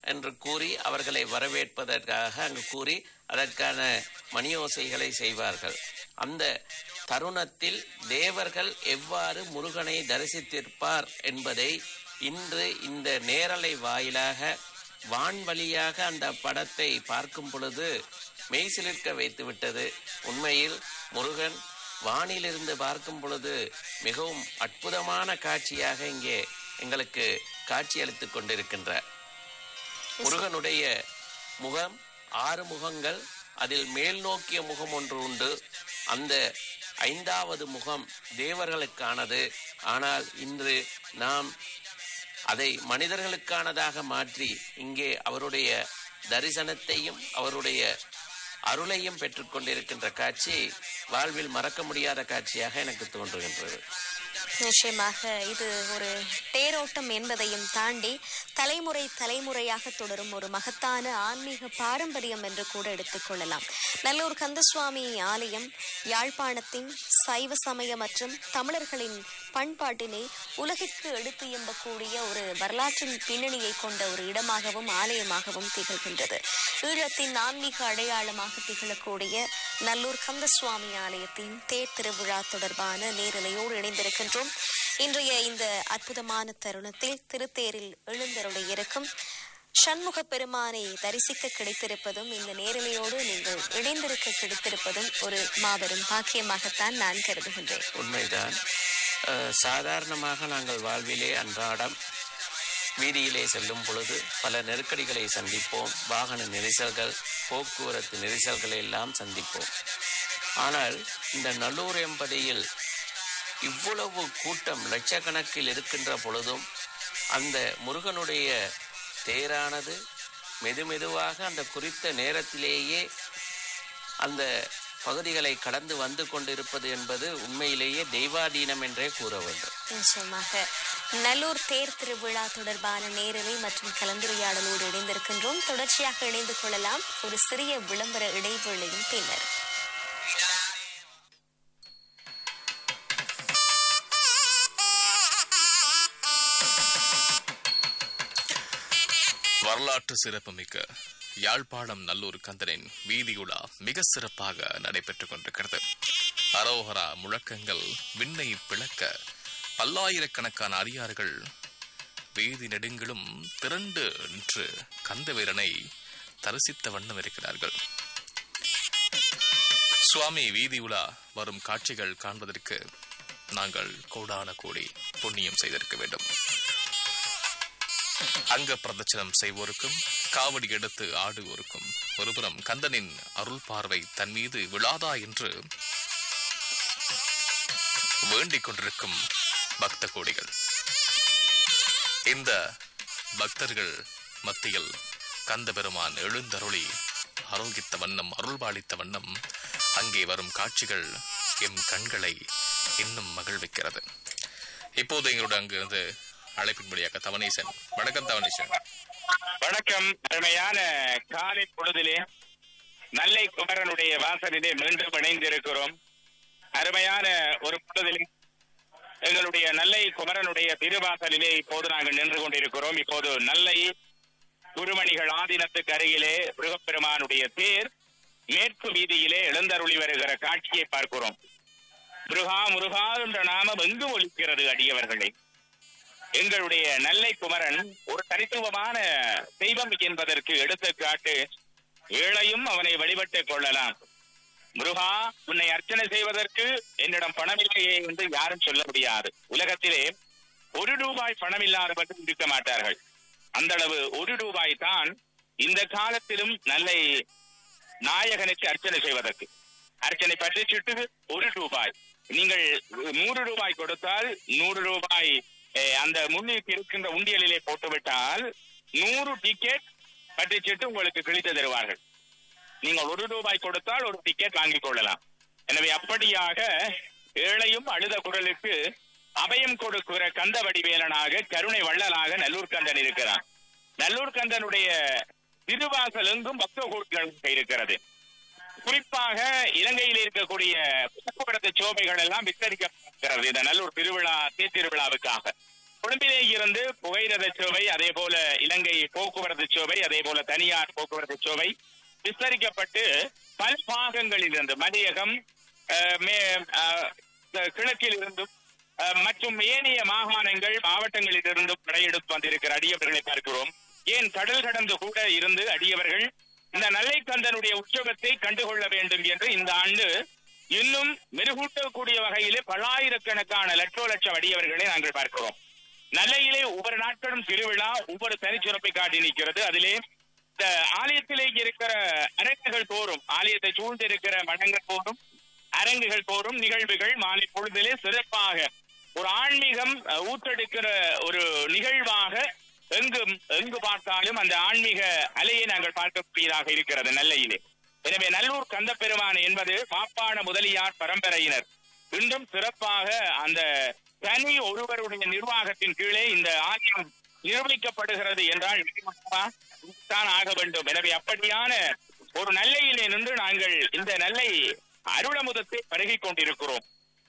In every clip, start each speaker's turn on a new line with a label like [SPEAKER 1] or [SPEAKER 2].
[SPEAKER 1] என்று கூறி அவர்களை வரவேற்பதற்காக அங்கு கூறி அதற்கான மணியோசைகளை செய்வார்கள் அந்த தருணத்தில் தேவர்கள் எவ்வாறு முருகனை தரிசித்திருப்பார் என்பதை இன்று இந்த நேரலை வாயிலாக வான்வழியாக அந்த படத்தை பார்க்கும் பொழுது மெய்சிலிர்க்க வைத்து விட்டது உண்மையில் முருகன் வானிலிருந்து பார்க்கும் பொழுது மிகவும் அற்புதமான காட்சியாக இங்கே எங்களுக்கு காட்சியளித்துக் கொண்டிருக்கின்றார் முருகனுடைய முகம் ஆறு முகங்கள் அதில் மேல் நோக்கிய முகம் ஒன்று உண்டு அந்த ஐந்தாவது முகம் தேவர்களுக்கானது ஆனால் இன்று நாம் அதை மனிதர்களுக்கானதாக மாற்றி இங்கே அவருடைய தரிசனத்தையும் அவருடைய அருளையும் பெற்றுக்கொண்டிருக்கின்ற காட்சி வாழ்வில் மறக்க முடியாத காட்சியாக எனக்கு தோன்றுகின்றது
[SPEAKER 2] நிச்சயமாக இது ஒரு தேரோட்டம் என்பதையும் தாண்டி தலைமுறை தலைமுறையாக தொடரும் ஒரு மகத்தான ஆன்மீக பாரம்பரியம் என்று கூட எடுத்துக்கொள்ளலாம் நல்லூர் கந்தசுவாமி ஆலயம் யாழ்ப்பாணத்தின் சைவ சமய மற்றும் தமிழர்களின் பண்பாட்டினை உலகிற்கு எடுத்து எம்பக்கூடிய ஒரு வரலாற்றின் பின்னணியை கொண்ட ஒரு இடமாகவும் ஆலயமாகவும் திகழ்கின்றது ஈழத்தின் ஆன்மீக அடையாளமாக திகழக்கூடிய நல்லூர் கந்தசுவாமி ஆலயத்தின் தேர் திருவிழா தொடர்பான நேரலையோடு இணைந்திருக்கின்றோம் இன்றைய இந்த அற்புதமான தருணத்தில் திருத்தேரில் எழுந்தருளை இருக்கும் சண்முக பெருமானை தரிசிக்க கிடைத்திருப்பதும் இந்த நேரலையோடு நீங்கள் இணைந்திருக்க கிடைத்திருப்பதும் ஒரு மாபெரும் பாக்கியமாகத்தான் நான் கருதுகின்றேன்
[SPEAKER 1] உண்மைதான் அஹ், சாதாரணமாக நாங்கள் வாழ்விலே அன்றாடம் வீதியிலே செல்லும் பொழுது பல நெருக்கடிகளை சந்திப்போம் வாகன நெரிசல்கள் போக்குவரத்து நெரிசல்களை எல்லாம் சந்திப்போம் ஆனால் இந்த நல்லூர் எம்பதியில் இவ்வளவு கூட்டம் லட்சக்கணக்கில் இருக்கின்ற பொழுதும் அந்த முருகனுடைய தேரானது மெதுமெதுவாக அந்த குறித்த நேரத்திலேயே அந்த பகுதிகளை கடந்து வந்து கொண்டிருப்பது என்பது உண்மையிலேயே தெய்வாதீனம் என்றே கூற வேண்டும்
[SPEAKER 2] நிச்சயமாக நல்லூர் தேர் திருவிழா தொடர்பான நேரலை மற்றும் கலந்துரையாடலோடு இணைந்திருக்கின்றோம் தொடர்ச்சியாக இணைந்து கொள்ளலாம் ஒரு சிறிய விளம்பர இடைவேளையின் பின்னர்
[SPEAKER 3] வரலாற்று சிறப்புமிக்க யாழ்ப்பாணம் நல்லூர் கந்தனின் வீதியுலா மிக சிறப்பாக நடைபெற்றுக் கொண்டிருக்கிறது அரோகரா முழக்கங்கள் விண்ணை பிளக்க பல்லாயிரக்கணக்கான அடியார்கள் வீதி நெடுங்கிலும் திரண்டு நின்று கந்தவீரனை தரிசித்த வண்ணம் இருக்கிறார்கள் சுவாமி வீதி உலா வரும் காட்சிகள் காண்பதற்கு நாங்கள் கோடான கோடி புண்ணியம் செய்திருக்க வேண்டும் அங்க பிரதட்சணம் செய்வோருக்கும் காவடி எடுத்து ஆடுவோருக்கும் ஒருபுறம் கந்தனின் அருள் பார்வை தன் மீது விழாதா என்று வேண்டிக் கொண்டிருக்கும் பக்த கோடிகள் இந்த பக்தர்கள் மத்தியில் கந்த பெருமான் எழுந்தருளி அருள்கித்த வண்ணம் அருள்பாலித்த வண்ணம் அங்கே வரும் காட்சிகள் எம் கண்களை இன்னும் மகிழ்விக்கிறது இப்போது எங்களோட அங்கிருந்து அழைப்பின்படியாக தவனேசன் வணக்கம் தவனேசன்
[SPEAKER 4] வணக்கம் அருமையான காலை பொழுதிலே நல்லை குமரனுடைய வாசலிலே மீண்டும் இணைந்திருக்கிறோம் அருமையான ஒரு பொழுதிலே எங்களுடைய நல்லை குமரனுடைய திருவாசலிலே இப்போது நாங்கள் நின்று கொண்டிருக்கிறோம் இப்போது நல்லை குருமணிகள் ஆதீனத்துக்கு அருகிலே முருகப்பெருமானுடைய தேர் மேற்கு வீதியிலே எழுந்தருளி வருகிற காட்சியை பார்க்கிறோம் முருகா முருகா என்ற நாமம் எங்கு ஒலிக்கிறது அடியவர்களே எங்களுடைய நல்லை குமரன் ஒரு தனித்துவமான தெய்வம் என்பதற்கு எடுத்துக்காட்டு ஏழையும் அவனை வழிபட்டுக் கொள்ளலாம் முருகா உன்னை அர்ச்சனை செய்வதற்கு என்னிடம் பணம் இல்லையே என்று யாரும் சொல்ல முடியாது உலகத்திலே ஒரு ரூபாய் பணம் இல்லாதவர்கள் இருக்க மாட்டார்கள் அந்த அளவு ஒரு ரூபாய் தான் இந்த காலத்திலும் நல்லை நாயகனுக்கு அர்ச்சனை செய்வதற்கு அர்ச்சனை பற்றி சுட்டு ஒரு ரூபாய் நீங்கள் நூறு ரூபாய் கொடுத்தால் நூறு ரூபாய் அஹ், அந்த முன்னுக்கு இருக்கின்ற உண்டியலிலே போட்டுவிட்டால் நூறு டிக்கெட் பற்றி சீட்டு உங்களுக்கு கிழித்து தருவார்கள் நீங்கள் ஒரு ரூபாய் கொடுத்தால் ஒரு டிக்கெட் வாங்கிக் கொள்ளலாம் எனவே அப்படியாக ஏழையும் அழுத குரலுக்கு அபயம் கொடுக்கிற கந்த வடிவேலனாக கருணை வள்ளலாக நல்லூர் கந்தன் இருக்கிறான் நல்லூர் கந்தனுடைய திருவாசல் எங்கும் பக்த கோட்கள் இருக்கிறது குறிப்பாக இலங்கையில் இருக்கக்கூடிய போக்குவரத்து சோபைகள் எல்லாம் வித்தரிக்கப்படுகிறது இந்த நல்லூர் திருவிழா தேர் திருவிழாவுக்காக கொழும்பிலே இருந்து புகையிரத சேவை அதே போல இலங்கை போக்குவரத்து சேவை அதே போல தனியார் போக்குவரத்து சேவை விஸ்தரிக்கப்பட்டு பல பாகங்களில் இருந்து மதியகம் அஹ், மே- அஹ், கிழக்கில் இருந்தும் அஹ், மற்றும் ஏனைய மாகாணங்கள் மாவட்டங்களில் இருந்தும் படையெடுத்து வந்திருக்கிற அடியவர்களை பார்க்கிறோம் ஏன் கடல் கடந்து கூட இருந்து அடியவர்கள் இந்த நல்லைக்கந்தனுடைய உற்சவத்தை கண்டுகொள்ள வேண்டும் என்று இந்த ஆண்டு இன்னும் மெருகூட்டக்கூடிய வகையிலே பல்லாயிரக்கணக்கான லட்சோ லட்சம் அடியவர்களை நாங்கள் பார்க்கிறோம் நல்லையிலே ஒவ்வொரு நாட்களும் திருவிழா ஒவ்வொரு தனிச்சிறப்பை காட்டி நிற்கிறது அதிலே இந்த ஆலயத்திலே இருக்கிற அரங்குகள் தோறும் ஆலயத்தை சூழ்ந்திருக்கிற மடங்கள் தோறும் அரங்குகள் தோறும் நிகழ்வுகள் மாலை பொழுதிலே சிறப்பாக ஒரு ஆன்மீகம் அஹ், ஊற்றெடுக்கிற ஒரு நிகழ்வாக எங்கும் எங்கு பார்த்தாலும் அந்த ஆன்மீக அலையை நாங்கள் பார்க்கக்கூடியதாக இருக்கிறது நெல்லையிலே எனவே நல்லூர் கந்த பெருமான் என்பது பாப்பான முதலியார் பரம்பரையினர் இன்றும் சிறப்பாக அந்த தனி ஒருவருடைய நிர்வாகத்தின் கீழே இந்த ஆலயம் நிர்வகிக்கப்படுகிறது என்றால் நிச்சயமாக தான் ஆக வேண்டும் எனவே அப்படியான ஒரு நல்லையிலே நின்று நாங்கள் இந்த நல்லை அருளமுதத்தை பருகிக் கொண்டிருக்கிறோம்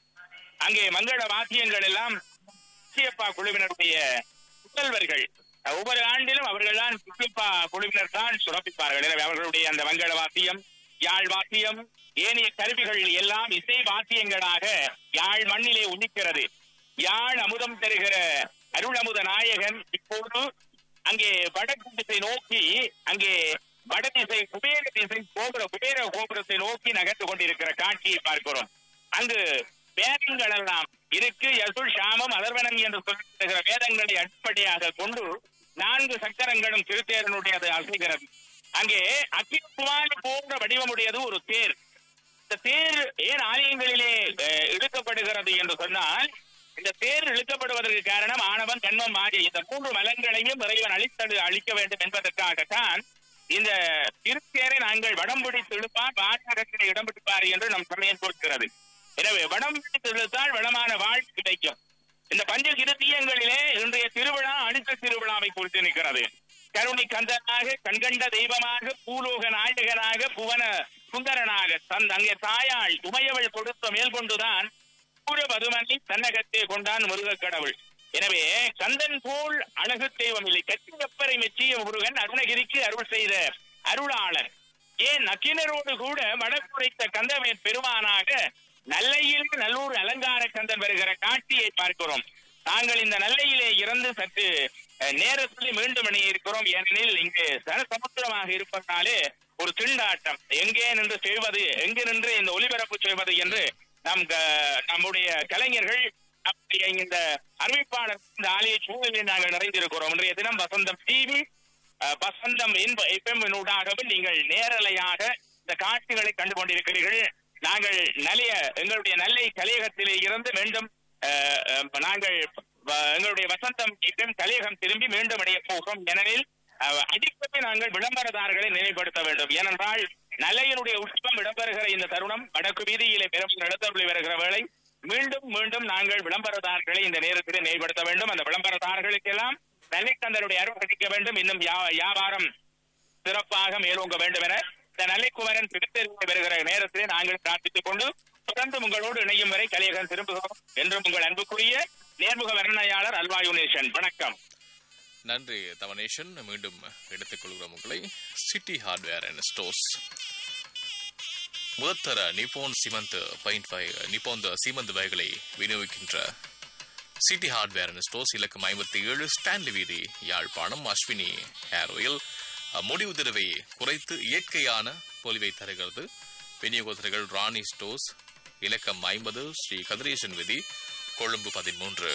[SPEAKER 4] அங்கே மங்கள வாத்தியங்கள் எல்லாம் சியப்பா குழுவினருடைய புதல்வர்கள் ஒவ்வொரு ஆண்டிலும் அவர்கள் தான் சியப்பா குழுவினர் தான் சுரப்பிப்பார்கள் எனவே அவர்களுடைய அந்த மங்கள வாத்தியம் யாழ் வாத்தியம் ஏனைய கருவிகள் எல்லாம் இசை வாத்தியங்களாக யாழ் மண்ணிலே உதிக்கிறது யாழ் அமுதம் தருகிற அருள் அமுத நாயகன் இப்போது அங்கே வடக்கு திசை நோக்கி அங்கே வடதிசை குபேர திசை கோபுர குபேர கோபுரத்தை நோக்கி நகர்ந்து கொண்டிருக்கிற காட்சியை பார்க்கிறோம் அங்கு வேதங்கள் எல்லாம் இருக்கு யசுல் சாமம் அதர்வனம் என்று சொல்லுகிற வேதங்களை அடிப்படையாக கொண்டு நான்கு சக்கரங்களும் திருத்தேரனுடையது அசைகிறது அங்கே அக்கிக்குமாரி போன்ற வடிவமுடையது ஒரு தேர் இந்த தேர் ஏன் ஆலயங்களிலே அஹ், இழுக்கப்படுகிறது என்று சொன்னால் இந்த தேர் இழுக்கப்படுவதற்கு காரணம் ஆணவன் கண்மம் ஆகிய இந்த மூன்று மலங்களையும் இறைவன் அழித்தடு அழிக்க வேண்டும் என்பதற்காகத்தான் இந்த திருத்தேரை நாங்கள் வடம் பிடித்து இழுப்பார் வாசகத்தில் இடம் பிடிப்பார் என்று நம் சமயம் கொடுக்கிறது எனவே வடம் பிடித்து இழுத்தால் வளமான வாழ் கிடைக்கும் இந்த பஞ்ச கிருத்தியங்களிலே இன்றைய திருவிழா அடுத்த திருவிழாவை குறித்து நிற்கிறது கருணை கந்தனாக கண்கண்ட தெய்வமாக பூலோக நாயகனாக புவன சுந்தரனாக தன் அங்கே தாயாள் உமையவள் கொடுத்த மேல் கொண்டுதான் பூர பதுமனை தன்னகத்தே கொண்டான் முருகக் கடவுள் எனவே கந்தன் போல் அழகு தெய்வம் இல்லை கத்தியப்பரை மெச்சிய முருகன் அருணகிரிக்கு அருள் செய்த அருளாளர் ஏன் நக்கினரோடு கூட மடக்குரைத்த கந்தவேன் பெருமானாக நல்லையில் நல்லூர் அலங்கார கந்தன் வருகிற காட்சியை பார்க்கிறோம் நாங்கள் இந்த நல்லையிலே இறந்து சற்று அஹ், நேரத்தில் மீண்டும் இணைய இருக்கிறோம் ஏனெனில் இங்கு சனசமுத்திரமாக இருப்பதனாலே ஒரு திண்டாட்டம் எங்கே நின்று செய்வது எங்கு நின்று இந்த ஒலிபரப்பு செய்வது என்று நம் க- நம்முடைய கலைஞர்கள் நம்முடைய இந்த அறிவிப்பாளர் இந்த ஆலய சூழலில் நாங்கள் நிறைந்திருக்கிறோம் இன்றைய தினம் வசந்தம் டிவி வசந்தம் இன்ப எஃப்எம் ஊடாகவும் நீங்கள் நேரலையாக இந்த காட்சிகளை கண்டு கொண்டிருக்கிறீர்கள் நாங்கள் நலிய எங்களுடைய நல்லை கலையகத்திலே இருந்து மீண்டும் அஹ், அஹ், நாங்கள் வ- எங்களுடைய வசந்தம் எஃப்எம் கலையகம் திரும்பி மீண்டும் அடைய போகிறோம் ஏனெனில் அஹ், அடிக்கடி நாங்கள் விளம்பரதாரர்களை நினைவுபடுத்த வேண்டும் ஏனென்றால் நல்லையினுடைய உற்சவம் இடம்பெறுகிற இந்த தருணம் வடக்கு வீதியிலே பெரும் நடத்தப்படி வருகிற வேளை மீண்டும் மீண்டும் நாங்கள் விளம்பரதாரர்களை இந்த நேரத்தில் நினைவுபடுத்த வேண்டும் அந்த விளம்பரதாரர்களுக்கெல்லாம் நல்லைக்கந்தருடைய அருள் கிடைக்க வேண்டும் இன்னும் வியா- வியாபாரம் சிறப்பாக மேலோங்க வேண்டும் என இந்த நல்லைக்குமரன் திருத்தெருவில் வருகிற நேரத்திலே நாங்கள் பிரார்த்தித்துக் கொண்டு தொடர்ந்து உங்களோடு இணையும் வரை கலியகன் திரும்புகிறோம் என்றும் உங்கள் அன்புக்குரிய நேர்முக வர்ணனையாளர் அல்வாயு நேசன் வணக்கம்
[SPEAKER 3] நன்றி தவனேஷன் மீண்டும் எடுத்துக்கொள்கிறோம் உங்களை சிட்டி ஹார்ட்வேர் அண்ட் ஸ்டோர்ஸ் முதற்தர Nippon cement point five Nippon cement வகைகளை விநியோகிக்கின்ற சிட்டி ஹார்ட்வேர் அண்ட் ஸ்டோர்ஸ் இலக்கம் ஐம்பத்தி ஏழு ஸ்டான்லி வீதி யாழ்ப்பாணம் அஸ்வினி ஹேர் ஆயில் முடிவு தடவை குறைத்து இயற்கையான பொலிவை தருகிறது விநியோகஸ்தர்கள் ராணி ஸ்டோர்ஸ் இலக்கம் ஐம்பது ஸ்ரீ கதிரேசன் விதி கொழும்பு பதிமூன்று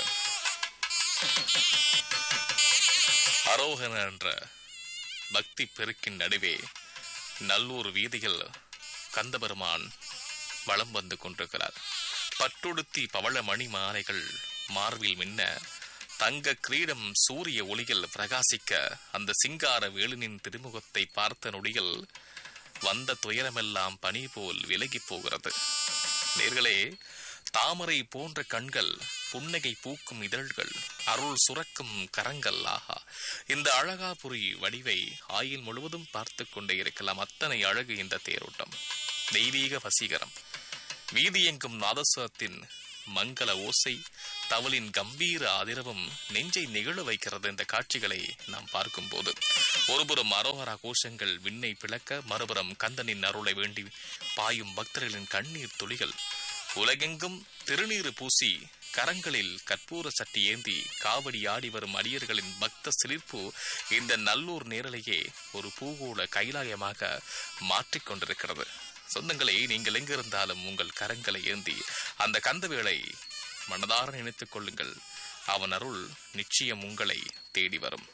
[SPEAKER 3] அரோகன என்ற பக்தி பெருக்கின் நடுவே நல்லூர் வீதியில் கந்தபெருமான் வலம் வந்து கொண்டிருக்கிறார் பட்டுடுத்தி பவள மணி மாலைகள் மார்பில் மின்ன தங்க கிரீடம் சூரிய ஒளியில் பிரகாசிக்க அந்த சிங்கார வேலுனின் திருமுகத்தை பார்த்த நொடியில் வந்த துயரமெல்லாம் பனி போல் விலகிப் போகிறது நேர்களே தாமரை போன்ற கண்கள் புன்னகை பூக்கும் இதழ்கள் அருள் சுரக்கும் கரங்கள் ஆஹா இந்த அழகாபுரி வடிவை ஆயில் முழுவதும் பார்த்து கொண்டே இருக்கலாம் அத்தனை அழகு இந்த தேரோட்டம் தெய்வீக வசீகரம் வீதியெங்கும் நாதஸ்வரத்தின் மங்கள ஓசை தவளின் கம்பீர ஆதிரவும் நெஞ்சை நெகிழ வைக்கிறது இந்த காட்சிகளை நாம் பார்க்கும்போது ஒருபுறம் அரோகரா கோஷங்கள் விண்ணை பிளக்க மறுபுறம் கந்தனின் அருளை வேண்டி பாயும் பக்தர்களின் கண்ணீர் துளிகள் உலகெங்கும் திருநீறு பூசி கரங்களில் கற்பூர சட்டி ஏந்தி காவடி ஆடி வரும் அடியர்களின் பக்த சிலிர்ப்பு இந்த நல்லூர் நேரலையே ஒரு பூகோள கைலாயமாக மாற்றிக் கொண்டிருக்கிறது சொந்தங்களை நீங்கள் எங்கிருந்தாலும் உங்கள் கரங்களை ஏந்தி அந்த கந்தவேளை மனதார நினைத்துக் கொள்ளுங்கள் அவன் அருள் நிச்சயம் உங்களை தேடி வரும்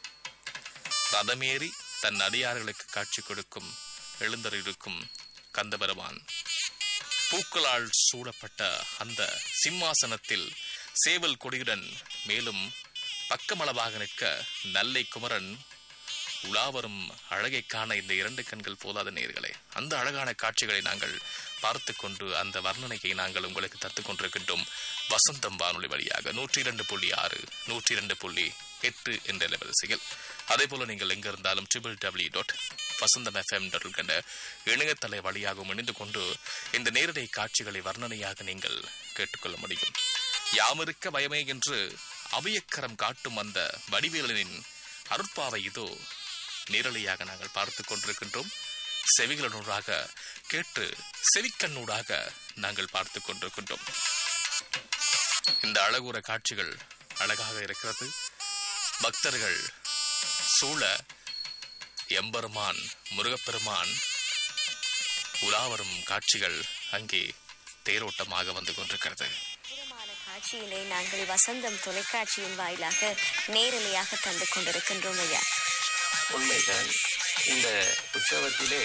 [SPEAKER 3] ரதமேறி தன் அடியார்களுக்கு காட்சி கொடுக்கும் எழுந்தருக்கும் கந்தபெருமான் பூக்களால் சூழப்பட்ட அந்த சிம்மாசனத்தில் சேவல் கொடியுடன் மேலும் பக்கமளவாக நிற்க நல்லை குமரன் உலாவரும் அழகை காண இந்த இரண்டு கண்கள் போதாத நேர்களே அந்த அழகான காட்சிகளை நாங்கள் பார்த்து கொண்டு அந்த வர்ணனையை நாங்கள் உங்களுக்கு தத்துக் கொண்டிருக்கின்றோம் வசந்தம் வானொலி வழியாக நூற்றி இரண்டு புள்ளி ஆறு நூற்றி இரண்டு புள்ளி எட்டு என்ற வரிசையில் அதே போல நீங்கள் எங்கிருந்தாலும் triple W dot Vasantham FM dot கண்ட இணையதள வழியாகவும் இணைந்து கொண்டு இந்த நேரடி காட்சிகளை வர்ணனையாக நீங்கள் கேட்டுக்கொள்ள முடியும் யாமிருக்க பயமே என்று அபயக்கரம் காட்டும் அந்த வடிவேலனின் அருட்பாவை இதோ நேரலையாக நாங்கள் பார்த்து கொண்டிருக்கின்றோம் செவிகளனூடாக கேட்டு செவிக்கண்ணூடாக நாங்கள் பார்த்து கொண்டிருக்கின்றோம் இந்த அழகுற காட்சிகள் அழகாக இருக்கிறது பக்தர்கள் சூழ எம்பெருமான் முருகப்பெருமான் உலாவரும் காட்சிகள் அங்கே தேரோட்டமாக வந்து கொண்டிருக்கிறது
[SPEAKER 2] அற்புதமான காட்சியினை நாங்கள் வசந்தம் தொலைக்காட்சியின் வாயிலாக நேரலையாக தந்து கொண்டிருக்கின்றோம் ஐயா
[SPEAKER 1] உண்மைதான் இந்த உற்சவத்திலே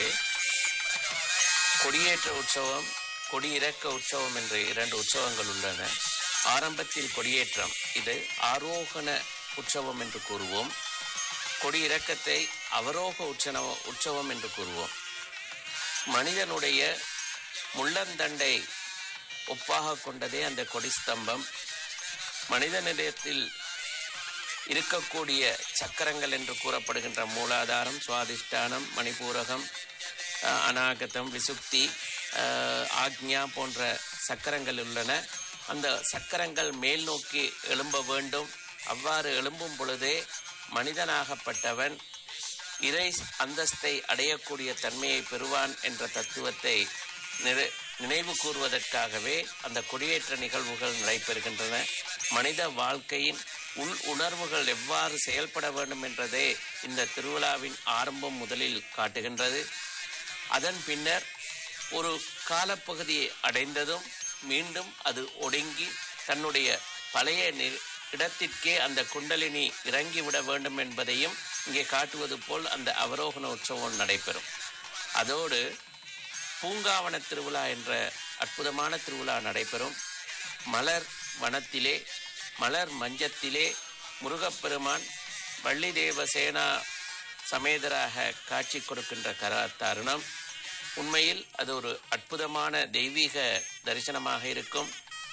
[SPEAKER 1] கொடியேற்ற உற்சவம் கொடியிறக்க உற்சவம் என்ற இரண்டு உற்சவங்கள் உள்ளன ஆரம்பத்தில் கொடியேற்றம் இது ஆரோகண உற்சவம் என்று கூறுவோம் கொடியிறக்கத்தை அவரோக உற்சவ உற்சவம் என்று கூறுவோம் மனிதனுடைய முள்ளந்தண்டை ஒப்பாக கொண்டதே அந்த கொடிஸ்தம்பம் மனிதனிடத்தில் இருக்கக்கூடிய சக்கரங்கள் என்று கூறப்படுகின்ற மூலாதாரம் சுவாதிஷ்டானம் மணிபூரகம் அஹ், அநாகதம் விசுக்தி அஹ், ஆக்ஞா போன்ற சக்கரங்கள் உள்ளன அந்த சக்கரங்கள் மேல் நோக்கி எழும்ப வேண்டும் அவ்வாறு எழும்பும் பொழுதே மனிதனாகப்பட்டவன் இறை அந்தஸ்தை அடையக்கூடிய தன்மையை பெறுவான் என்ற தத்துவத்தை நிறை நினைவு கூறுவதற்காகவே அந்த கொடியேற்ற நிகழ்வுகள் நடைபெறுகின்றன மனித வாழ்க்கையின் உள் உணர்வுகள் எவ்வாறு செயல்பட வேண்டும் என்றதே இந்த திருவிழாவின் ஆரம்பம் முதலில் காட்டுகின்றது அதன் பின்னர் ஒரு காலப்பகுதியை அடைந்ததும் மீண்டும் அது ஒடுங்கி தன்னுடைய பழைய நி- இடத்திற்கே அந்த குண்டலினி இறங்கிவிட வேண்டும் என்பதையும் இங்கே காட்டுவது போல் அந்த அவரோகண உற்சவம் நடைபெறும் அதோடு பூங்காவன திருவிழா என்ற அற்புதமான திருவிழா நடைபெறும் மலர் வனத்திலே மலர் மஞ்சத்திலே முருகப்பெருமான் வள்ளி தேவசேனா சமேதராக காட்சி கொடுக்கின்ற கர தருணம் உண்மையில் அது ஒரு அற்புதமான தெய்வீக தரிசனமாக இருக்கும்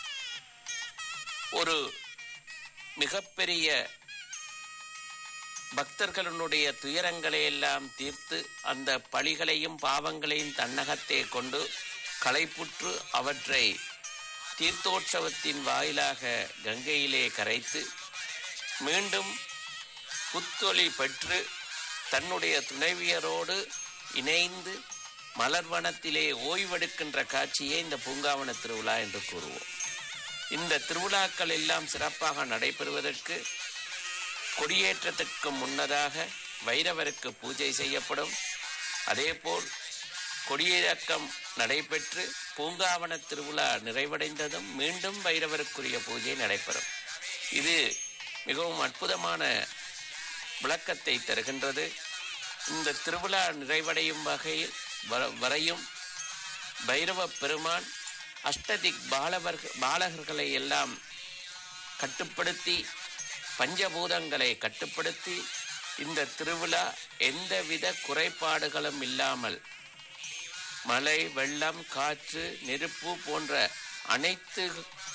[SPEAKER 1] ஒரு மிகப்பெரிய பக்தர்களுடைய துயரங்களை எல்லாம் தீர்த்து அந்த பழிகளையும் பாவங்களையும் தன்னகத்தே கொண்டு களைப்புற்று அவற்றை தீர்த்தோற்சவத்தின் வாயிலாக கங்கையிலே கரைத்து மீண்டும் புத்தொளி பெற்று தன்னுடைய துணைவியரோடு இணைந்து மலர்வனத்திலே ஓய்வெடுக்கின்ற காட்சியே இந்த பூங்காவன திருவிழா என்று கூறுவோம் இந்த திருவிழாக்கள் எல்லாம் சிறப்பாக நடைபெறுவதற்கு கொடியேற்றத்திற்கு முன்னதாக வைரவருக்கு பூஜை செய்யப்படும் அதேபோல் கொடியிறக்கம் நடைபெற்று பூங்காவன திருவிழா நிறைவடைந்ததும் மீண்டும் வைரவருக்குரிய பூஜை நடைபெறும் இது மிகவும் அற்புதமான விளக்கத்தை தருகின்றது இந்த திருவிழா நிறைவடையும் வகையில் வர- வரையும் பைரவ பெருமான் அஷ்டதிக் பாலவர்கள் பாலகர்களை எல்லாம் கட்டுப்படுத்தி பஞ்சபூதங்களை கட்டுப்படுத்தி இந்த திருவிழா எந்தவித குறைபாடுகளும் இல்லாமல் மழை வெள்ளம் காற்று நெருப்பு போன்ற அனைத்து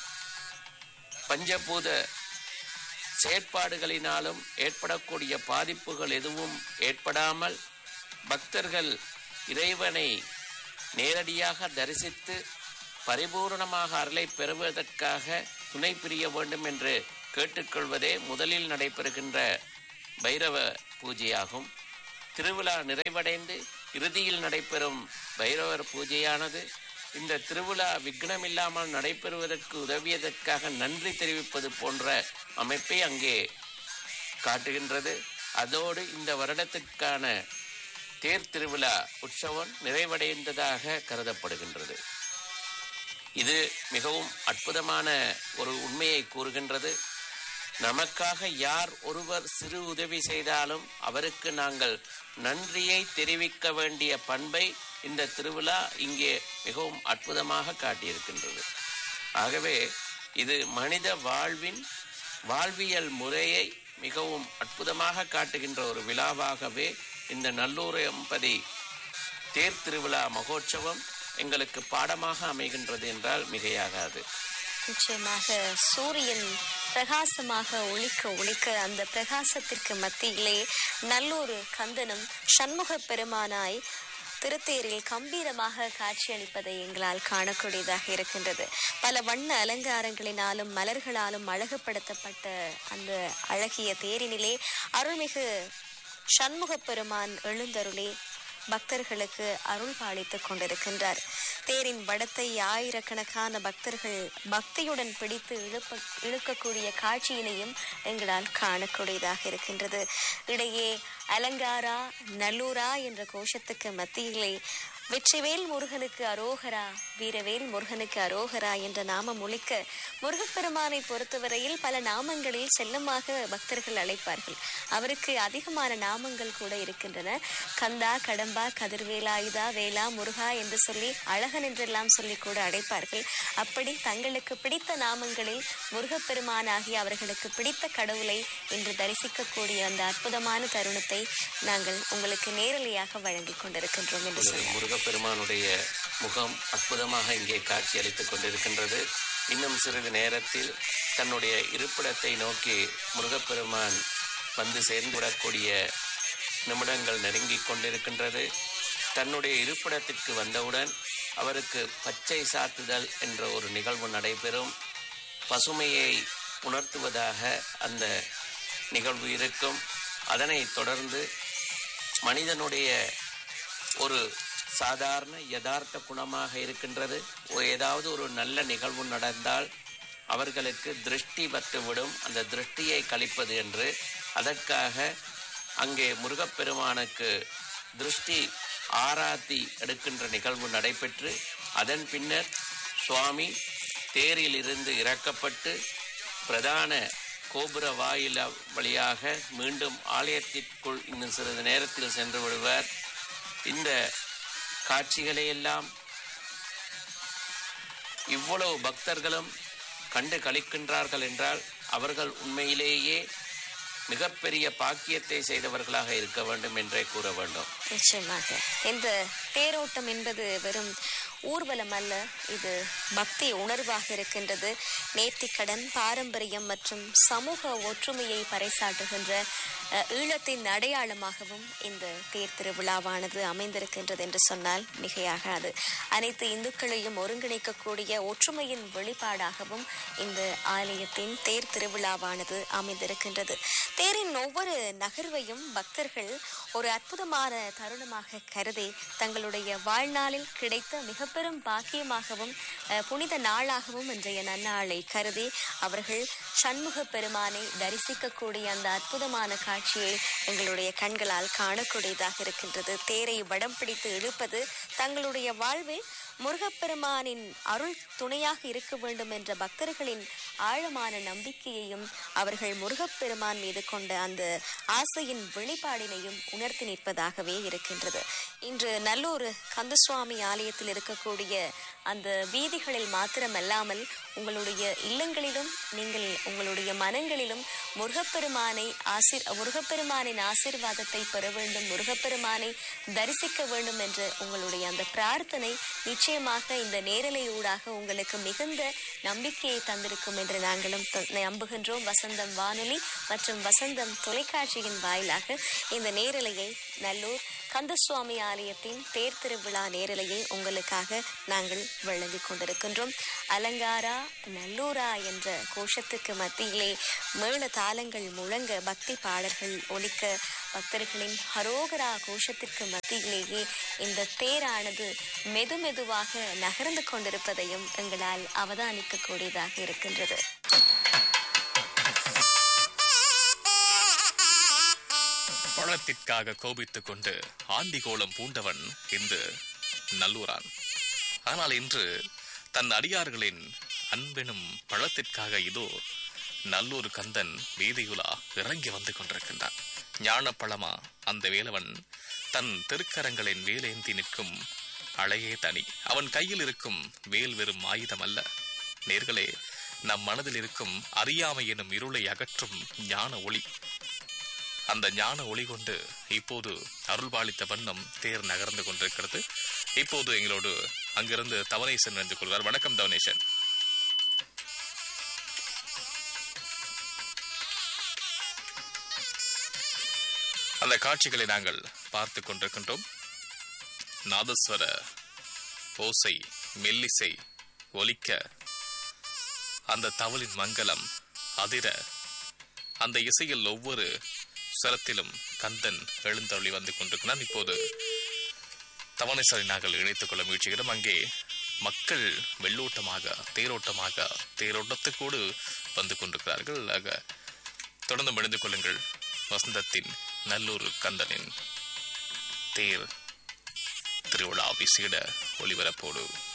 [SPEAKER 1] பஞ்சபூத செயற்பாடுகளினாலும் ஏற்படக்கூடிய பாதிப்புகள் எதுவும் ஏற்படாமல் பக்தர்கள் இறைவனை நேரடியாக தரிசித்து பரிபூரணமாக அருளை பெறுவதற்காக துணை பிரிய வேண்டும் என்று கேட்டுக்கொள்வதே முதலில் நடைபெறுகின்ற பைரவ பூஜையாகும் திருவிழா நிறைவடைந்து இறுதியில் நடைபெறும் பைரவர் பூஜையானது இந்த திருவிழா விக்னமில்லாமல் நடைபெறுவதற்கு உதவியதற்காக நன்றி தெரிவிப்பது போன்ற அமைப்பை அங்கே காட்டுகின்றது அதோடு இந்த வருடத்திற்கான தேர் திருவிழா உற்சவம் நிறைவடைந்ததாக கருதப்படுகின்றது இது மிகவும் அற்புதமான ஒரு உண்மையை கூறுகின்றது நமக்காக யார் ஒருவர் சிறு உதவி செய்தாலும் அவருக்கு நாங்கள் நன்றியை தெரிவிக்க வேண்டிய பண்பை இந்த திருவிழா இங்கே மிகவும் அற்புதமாக காட்டியிருக்கின்றது ஆகவே இது மனித வாழ்வின் வாழ்வியல் முறையை மிகவும் அற்புதமாக காட்டுகின்ற ஒரு விழாவாகவே இந்த நல்லூர் எம்பதி தேர் திருவிழா மகோற்சவம் எங்களுக்கு பாடமாக அமைகின்றது என்றால் மிகையாகாது
[SPEAKER 2] நிச்சயமாக சூரியன் பிரகாசமாக ஒளிக்க ஒளிக்க அந்த பிரகாசத்திற்கு மத்தியிலே நல்லொரு கந்தனும் சண்முக பெருமானாய் திருத்தேரில் கம்பீரமாக காட்சியளிப்பதை எங்களால் காணக்கூடியதாக இருக்கின்றது பல வண்ண அலங்காரங்களினாலும் மலர்களாலும் அழகுபடுத்தப்பட்ட அந்த அழகிய தேரினிலே அருள்மிகு சண்முக பெருமான் எழுந்தருளே பக்தர்களுக்கு அருள் பாலித்துக் கொண்டிருக்கின்றார் தேரின் வடத்தை ஆயிரக்கணக்கான பக்தர்கள் பக்தியுடன் பிடித்து இழுப்ப இழுக்கக்கூடிய காட்சியினையும் எங்களால் காணக்கூடியதாக இருக்கின்றது இடையே அலங்காரா நல்லூரா என்ற கோஷத்துக்கு மத்தியிலே வெற்றிவேல் முருகனுக்கு அரோகரா வீரவேல் முருகனுக்கு அரோகரா என்ற நாமம் ஒழிக்க முருகப்பெருமானை பொறுத்தவரையில் பல நாமங்களில் செல்லமாக பக்தர்கள் அழைப்பார்கள் அவருக்கு அதிகமான நாமங்கள் கூட இருக்கின்றன கந்தா கடம்பா கதிர்வேலாயுதா வேலா முருகா என்று சொல்லி அழகன் என்றெல்லாம் சொல்லி கூட அழைப்பார்கள் அப்படி தங்களுக்கு பிடித்த நாமங்களில் முருகப்பெருமானாகி அவர்களுக்கு பிடித்த கடவுளை இன்று தரிசிக்கக்கூடிய அந்த அற்புதமான தருணத்தை நாங்கள் உங்களுக்கு நேரலையாக வழங்கிக் கொண்டிருக்கின்றோம் என்று சொன்னார்
[SPEAKER 1] முருகப்பெருமானுடைய முகம் அற்புதமாக இங்கே காட்சியளித்துக் கொண்டிருக்கின்றது இன்னும் சிறிது நேரத்தில் தன்னுடைய இருப்பிடத்தை நோக்கி முருகப்பெருமான் வந்து சேர்ந்துவிடக்கூடிய நிமிடங்கள் நெருங்கிக் கொண்டிருக்கின்றது தன்னுடைய இருப்பிடத்திற்கு வந்தவுடன் அவருக்கு பச்சை சாத்துதல் என்ற ஒரு நிகழ்வு நடைபெறும் பசுமையை உணர்த்துவதாக அந்த நிகழ்வு இருக்கும் அதனைத் தொடர்ந்து மனிதனுடைய ஒரு சாதாரண யதார்த்த குணமாக இருக்கின்றது ஒரு ஏதாவது ஒரு நல்ல நிகழ்வு நடந்தால் அவர்களுக்கு திருஷ்டி பட்டுவிடும் அந்த திருஷ்டியை கழிப்பது என்று அதற்காக அங்கே முருகப்பெருமானுக்கு திருஷ்டி ஆராத்தி எடுக்கின்ற நிகழ்வு நடைபெற்று அதன் பின்னர் சுவாமி தேரிலிருந்து இறக்கப்பட்டு பிரதான கோபுர வாயில வழியாக மீண்டும் ஆலயத்திற்குள் இன்னும் சிறிது நேரத்தில் சென்று விடுவார் இந்த காட்சிகளையெல்லாம் இவ்வளவு பக்தர்களும் கண்டு கழிக்கின்றார்கள் என்றால் அவர்கள் உண்மையிலேயே மிகப்பெரிய பாக்கியத்தை செய்தவர்களாக இருக்க வேண்டும் என்றே கூற வேண்டும்
[SPEAKER 2] நிச்சயமாக இந்த தேரோட்டம் என்பது வெறும் ஊர்வலம் அல்ல இது பக்தி உணர்வாக இருக்கின்றது நேர்த்திக்கடன் பாரம்பரியம் மற்றும் சமூக ஒற்றுமையை பறைசாற்றுகின்ற அஹ், ஈழத்தின் அடையாளமாகவும் இந்த தேர் திருவிழாவானது அமைந்திருக்கின்றது என்று சொன்னால் மிகையாகாது அனைத்து இந்துக்களையும் ஒருங்கிணைக்கக்கூடிய ஒற்றுமையின் வெளிப்பாடாகவும் இந்த ஆலயத்தின் தேர் திருவிழாவானது அமைந்திருக்கின்றது தேரின் ஒவ்வொரு நகர்வையும் பக்தர்கள் ஒரு அற்புதமான தருணமாக கருதி தங்களுடைய வாழ்நாளில் கிடைத்த மிக பெரும் பாக்கியமாகவும் அஹ், புனித நாளாகவும் இன்றைய நன்னாளை கருதி அவர்கள் சண்முக பெருமானை தரிசிக்கக்கூடிய அந்த அற்புதமான காட்சியை எங்களுடைய கண்களால் காணக்கூடியதாக இருக்கின்றது தேரை வடம் பிடித்து இழுப்பது தங்களுடைய வாழ்வில் முருகப்பெருமானின் அருள் துணையாக இருக்க வேண்டும் என்ற பக்தர்களின் ஆழமான நம்பிக்கையையும் அவர்கள் முருகப்பெருமான் மீது கொண்ட அந்த ஆசையின் வெளிப்பாடினையும் உணர்த்தி நிற்பதாகவே இருக்கின்றது இன்று நல்லூர் கந்தசுவாமி ஆலயத்தில் இருக்கக்கூடிய அந்த வீதிகளில் மாத்திரமல்லாமல் உங்களுடைய இல்லங்களிலும் நீங்கள் உங்களுடைய மனங்களிலும் முருகப்பெருமானை ஆசிர் முருகப்பெருமானின் ஆசீர்வாதத்தை பெற வேண்டும் முருகப்பெருமானை தரிசிக்க வேண்டும் என்ற உங்களுடைய அந்த பிரார்த்தனை நிச்சயமாக இந்த நேரலையூடாக உங்களுக்கு மிகுந்த நம்பிக்கையை தந்திருக்கும் என்று நாங்களும் த- நம்புகின்றோம் வசந்தம் வானொலி மற்றும் வசந்தம் தொலைக்காட்சியின் வாயிலாக இந்த நேரலையை நல்லூர் கந்தசுவாமி ஆலயத்தின் தேர் திருவிழா நேரலையை உங்களுக்காக நாங்கள் வழங்கிக் கொண்டிருக்கின்றோம் அலங்காரா நல்லூரா என்ற கோஷத்துக்கு மத்தியிலே மேள தாளங்கள் முழங்க பக்தி பாடல்கள் ஒலிக்க பக்தர்களின் ஹரோகரா கோஷத்திற்கு மத்தியிலேயே இந்த தேரானது மெதுமெதுவாக நகர்ந்து கொண்டிருப்பதையும் எங்களால் அவதானிக்கக்கூடியதாக இருக்கின்றது
[SPEAKER 3] பழத்திற்காக கோபித்துக் கொண்டு ஆண்டிகோலம் பூண்டவன் இன்று நல்லூரான் ஆனால் இன்று தன் அடியார்களின் அன்பெனும் பழத்திற்காக இதோ நல்லூர் கந்தன் வீதியுலா இறங்கி வந்து கொண்டிருக்கின்றான் ஞானப்பழமா அந்த வேலவன் தன் திருக்கரங்களின் வேலேந்தி நிற்கும் அழையே தனி அவன் கையில் இருக்கும் வேல் வெறும் ஆயுதம் அல்ல நேர்களே நம் மனதில் இருக்கும் அறியாமை எனும் இருளை அகற்றும் ஞான ஒளி அந்த ஞான ஒளி கொண்டு இப்போது அருள்பாலித்த வண்ணம் தேர் நகர்ந்து கொண்டிருக்கிறது இப்போது எங்களோடு அங்கிருந்து தவனேசன் இணைந்து கொள்வார் வணக்கம் தவனேசன் அந்த காட்சிகளை நாங்கள் பார்த்து கொண்டிருக்கின்றோம் நாதஸ்வர ஓசை மெல்லிசை ஒலிக்க அந்த தவளின் மங்களம் அதிர அந்த இசையில் ஒவ்வொரு ஸ்வரத்திலும் கந்தன் எழுந்தருளி வந்து கொண்டிருக்கிறான் இப்போது தவணேஸ்வரை நாங்கள் இணைத்துக் கொள்ள முயற்சிக்கிறோம் அங்கே மக்கள் வெள்ளோட்டமாக தேரோட்டமாக தேரோட்டத்துக்கூடு வந்து கொண்டிருக்கிறார்கள் ஆக தொடர்ந்து மணிந்து கொள்ளுங்கள் வசந்தத்தின் நல்லூர் கந்தனின் தேர் திருவிழா விசேட ஒளிபரப்போடு